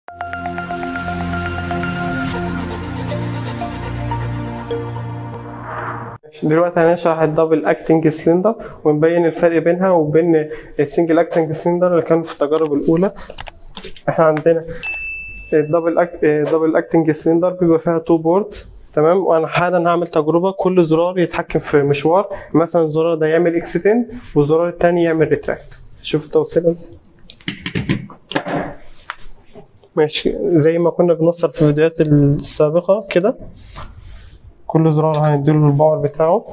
دلوقتي هنشرح الدبل اكتنج سلندر ونبين الفرق بينها وبين السنجل اكتنج سلندر اللي كانوا في التجارب الاولى احنا عندنا الدبل أك... دبل اكتنج سلندر بيبقى فيها تو بورت تمام وانا حالا هعمل تجربه كل زرار يتحكم في مشوار مثلا الزرار ده يعمل اكستند والزرار التاني يعمل ريتراكت شوف التوصيله دي ماشي زي ما كنا بنوصل في الفيديوهات السابقه كده كل زرار هنديله الباور بتاعه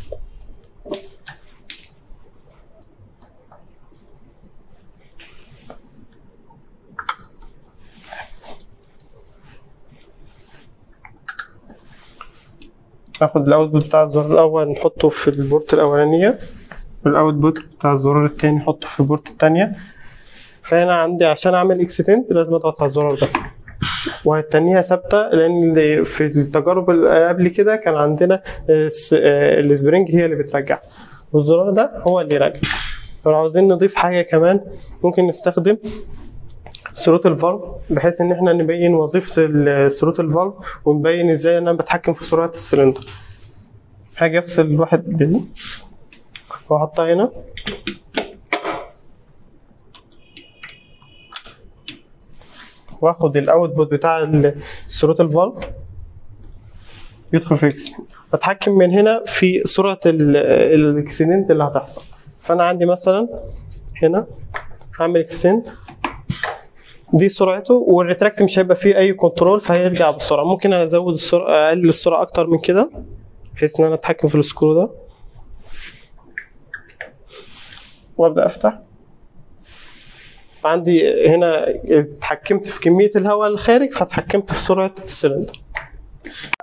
ناخد الاوتبوت بتاع الزرار الاول نحطه في البورت الاولانيه والاوتبوت بتاع الزرار التاني نحطه في البورت التانية فهنا عندي عشان اعمل اكستنت لازم اضغط على الزرار ده وهتنيها ثابته لان في التجارب اللي قبل كده كان عندنا السبرينج هي اللي بترجع والزرار ده هو اللي يرجع لو عاوزين نضيف حاجه كمان ممكن نستخدم سروت الفالف بحيث ان احنا نبين وظيفه سروت الفالف ونبين ازاي انا بتحكم في سرعه السلندر حاجه افصل الواحد دي واحطها هنا واخد الاوتبوت بتاع السروت الفالف يدخل في الاكسيدنت بتحكم من هنا في سرعه الاكسيدنت اللي هتحصل فانا عندي مثلا هنا هعمل اكسيدنت دي سرعته والريتراكت مش هيبقى فيه اي كنترول فهيرجع بالسرعه ممكن ازود السرعه اقلل السرعه اكتر من كده بحيث ان انا اتحكم في السكرو ده وابدا افتح عندي هنا اتحكمت في كميه الهواء الخارج فاتحكمت في سرعه السلندر